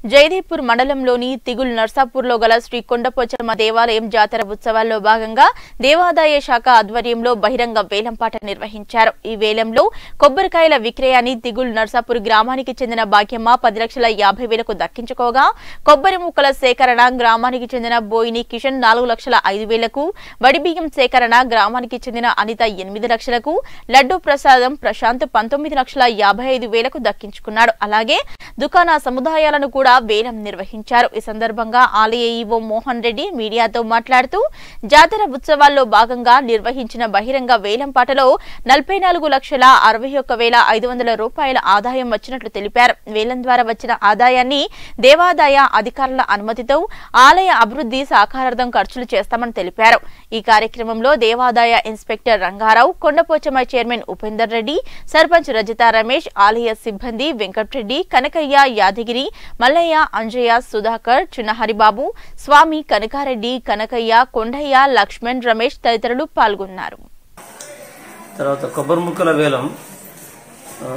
జయదేవ్పూర్ మండలంలోని తిగుల్ నర్సాపూర్లో గల శ్రీ కొండపోచమ్మ దేవాలయం జాతర ఉత్సవాల్లో భాగంగా దేవాదాయ శాఖ ఆధ్వర్యంలో బహిరంగ వేలంపాట నిర్వహించారు ఈ వేలంలో కొబ్బరికాయల విక్రయాన్ని తిగుల్ నర్సాపూర్ గ్రామానికి చెందిన భాగ్యమ్మ పది లక్షల యాభై వేలకు దక్కించుకోగా కొబ్బరి ముక్కల సేకరణ గ్రామానికి చెందిన బోయిని కిషన్ నాలుగు లక్షల ఐదు వేలకు వడిబియ్యం సేకరణ గ్రామానికి చెందిన అనిత ఎనిమిది లక్షలకు లడ్డు ప్రసాదం ప్రశాంత్ పంతొమ్మిది లక్షల యాభై ఐదు వేలకు దక్కించుకున్నాడు అలాగే దుకాణ సముదాయాలను కూడా వేలం నిర్వహించారు ఈ సందర్భంగా ఆలయ ఈవో మోహన్ రెడ్డి మీడియాతో మాట్లాడుతూ జాతర ఉత్సవాల్లో భాగంగా నిర్వహించిన బహిరంగ వేలంపాటలో నలభై నాలుగు లక్షల అరవై ఒక్క వేల ఐదు వందల రూపాయల ఆదాయం వచ్చినట్లు తెలిపారు వేలం ద్వారా వచ్చిన ఆదాయాన్ని దేవాదాయ అధికారుల అనుమతితో ఆలయ అభివృద్ధి సాకారార్థం ఖర్చులు చేస్తామని తెలిపారు ఈ కార్యక్రమంలో దేవాదాయ ఇన్స్పెక్టర్ రంగారావు కొండపోచమ్మ చైర్మన్ ఉపేందర్ రెడ్డి సర్పంచ్ రజిత రమేష్ ఆలయ సిబ్బంది వెంకట్రెడ్డి కనకయ్య యాదగిరి మల్లయ్య అంజయ్య సుధాకర్ చిన్నహరిబాబు స్వామి కనకారెడ్డి కనకయ్య కొండయ్య లక్ష్మణ్ రమేష్ తదితరులు పాల్గొన్నారు తర్వాత కొబ్బరి ముక్కల వేలం ఆ,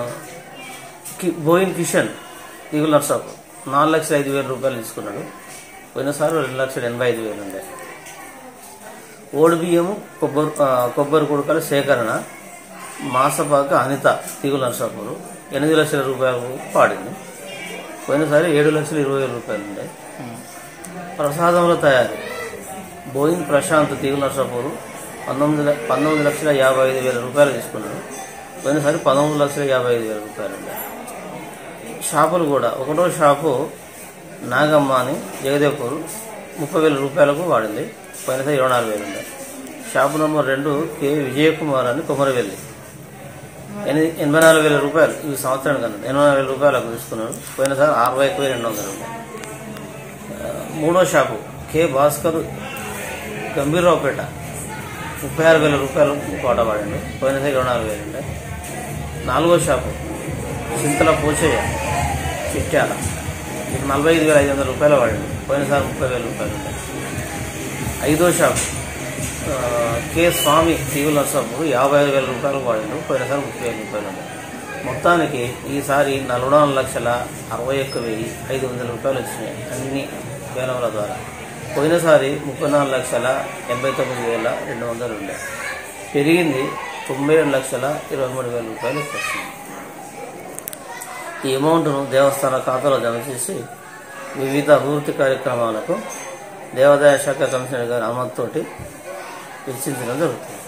కి- బోయిన్ కిషన్ ఈగుల్ నర్సాపు నాలుగు లక్షల ఐదు వేల రూపాయలు తీసుకున్నాడు పోయినసారి రెండు లక్షల ఎనభై ఐదు వేలు ఉండే ఓడి బియ్యము కొబ్బరి ఆ, కొబ్బరి కొడుకల సేకరణ మాసపాక అనిత తీగుల నర్సాపూరు ఎనిమిది లక్షల రూపాయలు పాడింది పోయినసారి ఏడు లక్షల ఇరవై వేల రూపాయలు ఉండే ప్రసాదముల తయారీ బోయింగ్ ప్రశాంత్ తీగుల నర్సాపూరు పంతొమ్మిది ల- పంతొమ్మిది లక్షల యాభై ఐదు వేల రూపాయలు తీసుకున్నాడు పోయినసారి పంతొమ్మిది లక్షల యాభై ఐదు వేల రూపాయలు ఉండే షాపులు కూడా ఒకటో షాపు నాగమ్మ అని జగదేవ్పూర్ ముప్పై వేల రూపాయలకు వాడింది పోయినసారి ఇరవై నాలుగు వేలు ఉండే షాపు నంబర్ రెండు కె విజయకుమార్ అని కొమరవెల్లి ఎనిమిది ఎనభై నాలుగు వేల రూపాయలు ఈ సంవత్సరానికి అన్నాడు ఎనభై నాలుగు వేల రూపాయలకు తీసుకున్నాడు పోయినసారి అరవై ఒక్క వేల రెండు వందలు ఉండే ఆ, మూడో షాపు కె భాస్కర్ గంభీరరావుపేట ముప్పై ఆరు వేల రూపాయలు కోట పడండి పోయినసారి ఇరవై నాలుగు వేలు ఉండే నాలుగో షాపు చింతల పోచయ్య చిట్యాల మీకు నలభై ఐదు వేల ఐదు వందల రూపాయలు పడండి పోయినసారి ముప్పై వేల రూపాయలు ఉండే ఐదో షాపు ఆ, కె స్వామి తీగుల నర్సాపూర్ యాభై ఐదు వేల రూపాయలు పడిండు పోయినసారి ముప్పై వేల రూపాయలు ఉండే మొత్తానికి ఈసారి నలభై నాలుగు లక్షల అరవై ఒక్క వెయ్యి ఐదు వందల రూపాయలు వచ్చినాయి అన్ని వేలముల ద్వారా పోయినసారి ముప్పై నాలుగు లక్షల ఎనభై తొమ్మిది వేల రెండు వందలు ఉండే పెరిగింది తొంభై ఏడు లక్షల ఇరవై మూడు వేల రూపాయలు వచ్చింది ఈ అమౌంట్ను దేవస్థాన ఖాతాలో జమ చేసి వివిధ అభివృద్ధి కార్యక్రమాలకు దేవాదాయ శాఖ కమిషనర్ గారి అనుమతితోటి వెచ్చించడం జరుగుతుంది